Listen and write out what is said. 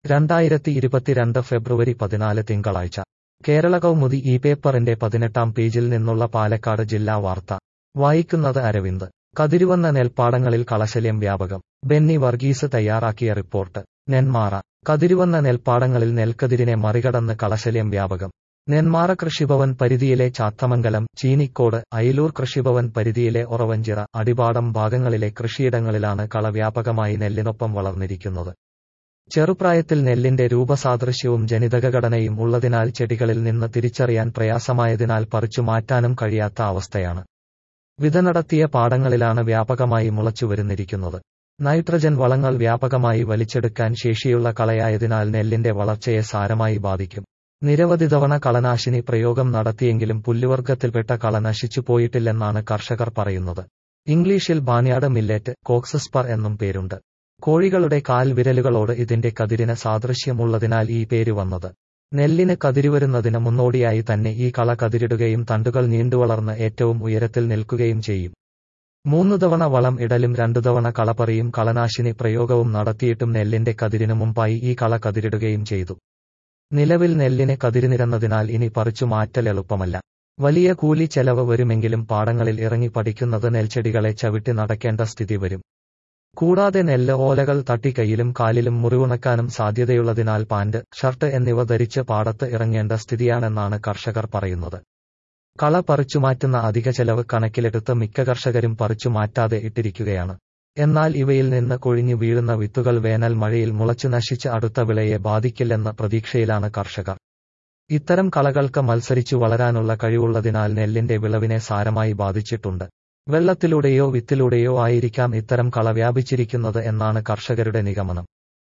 രണ്ടായിരത്തി ഇരുപത്തിരണ്ട് ഫെബ്രുവരി പതിനാല് തിങ്കളാഴ്ച കേരള കൗമുദി ഈ പേപ്പറിന്റെ പതിനെട്ടാം പേജിൽ നിന്നുള്ള പാലക്കാട് ജില്ലാ വാർത്ത വായിക്കുന്നത് അരവിന്ദ് കതിരുവന്ന നെൽപ്പാടങ്ങളിൽ കളശല്യം വ്യാപകം ബെന്നി വർഗീസ് തയ്യാറാക്കിയ റിപ്പോർട്ട് നെന്മാറ കതിരുവന്ന നെൽപ്പാടങ്ങളിൽ നെൽക്കതിരിനെ മറികടന്ന് കളശല്യം വ്യാപകം നെന്മാറ കൃഷിഭവൻ പരിധിയിലെ ചാത്തമംഗലം ചീനിക്കോട് അയിലൂർ കൃഷിഭവൻ പരിധിയിലെ ഒറവഞ്ചിറ അടിപാടം ഭാഗങ്ങളിലെ കൃഷിയിടങ്ങളിലാണ് കള വ്യാപകമായി നെല്ലിനൊപ്പം വളർന്നിരിക്കുന്നത് ചെറുപ്രായത്തിൽ നെല്ലിന്റെ രൂപസാദൃശ്യവും ജനിതകഘടനയും ഉള്ളതിനാൽ ചെടികളിൽ നിന്ന് തിരിച്ചറിയാൻ പ്രയാസമായതിനാൽ പറിച്ചു മാറ്റാനും കഴിയാത്ത അവസ്ഥയാണ് വിത നടത്തിയ പാടങ്ങളിലാണ് വ്യാപകമായി മുളച്ചുവരുന്നിരിക്കുന്നത് നൈട്രജൻ വളങ്ങൾ വ്യാപകമായി വലിച്ചെടുക്കാൻ ശേഷിയുള്ള കളയായതിനാൽ നെല്ലിന്റെ വളർച്ചയെ സാരമായി ബാധിക്കും നിരവധി തവണ കളനാശിനി പ്രയോഗം നടത്തിയെങ്കിലും പുല്ലുവർഗത്തിൽപ്പെട്ട കള നശിച്ചു പോയിട്ടില്ലെന്നാണ് കർഷകർ പറയുന്നത് ഇംഗ്ലീഷിൽ ബാന്യാട് മില്ലറ്റ് കോക്സസ്പർ എന്നും പേരുണ്ട് കോഴികളുടെ കാൽ വിരലുകളോട് ഇതിന്റെ കതിരിന് സാദൃശ്യമുള്ളതിനാൽ ഈ പേര് വന്നത് നെല്ലിന് കതിരുവരുന്നതിന് മുന്നോടിയായി തന്നെ ഈ കള കതിരിടുകയും തണ്ടുകൾ നീണ്ടുവളർന്ന് ഏറ്റവും ഉയരത്തിൽ നിൽക്കുകയും ചെയ്യും മൂന്നു തവണ വളം ഇടലും രണ്ടു തവണ കളപ്പറിയും കളനാശിനി പ്രയോഗവും നടത്തിയിട്ടും നെല്ലിന്റെ കതിരിനു മുമ്പായി ഈ കള കതിരിടുകയും ചെയ്തു നിലവിൽ നെല്ലിന് കതിരിനിരന്നതിനാൽ ഇനി പറിച്ചു മാറ്റൽ എളുപ്പമല്ല വലിയ കൂലി ചെലവ് വരുമെങ്കിലും പാടങ്ങളിൽ ഇറങ്ങി പഠിക്കുന്നത് നെൽച്ചെടികളെ ചവിട്ടി നടക്കേണ്ട സ്ഥിതി വരും കൂടാതെ നെല്ല് ഓലകൾ തട്ടി കൈയിലും കാലിലും മുറിവുണക്കാനും സാധ്യതയുള്ളതിനാൽ പാന്റ് ഷർട്ട് എന്നിവ ധരിച്ച് പാടത്ത് ഇറങ്ങേണ്ട സ്ഥിതിയാണെന്നാണ് കർഷകർ പറയുന്നത് കള പറിച്ചുമാറ്റുന്ന അധിക ചെലവ് കണക്കിലെടുത്ത് മിക്ക കർഷകരും പറിച്ചു മാറ്റാതെ ഇട്ടിരിക്കുകയാണ് എന്നാൽ ഇവയിൽ നിന്ന് കൊഴിഞ്ഞു വീഴുന്ന വിത്തുകൾ വേനൽ മഴയിൽ മുളച്ചു നശിച്ച് അടുത്ത വിളയെ ബാധിക്കില്ലെന്ന പ്രതീക്ഷയിലാണ് കർഷകർ ഇത്തരം കളകൾക്ക് മത്സരിച്ചു വളരാനുള്ള കഴിവുള്ളതിനാൽ നെല്ലിന്റെ വിളവിനെ സാരമായി ബാധിച്ചിട്ടുണ്ട് വെള്ളത്തിലൂടെയോ വിത്തിലൂടെയോ ആയിരിക്കാം ഇത്തരം കള വ്യാപിച്ചിരിക്കുന്നത് എന്നാണ് കർഷകരുടെ നിഗമനം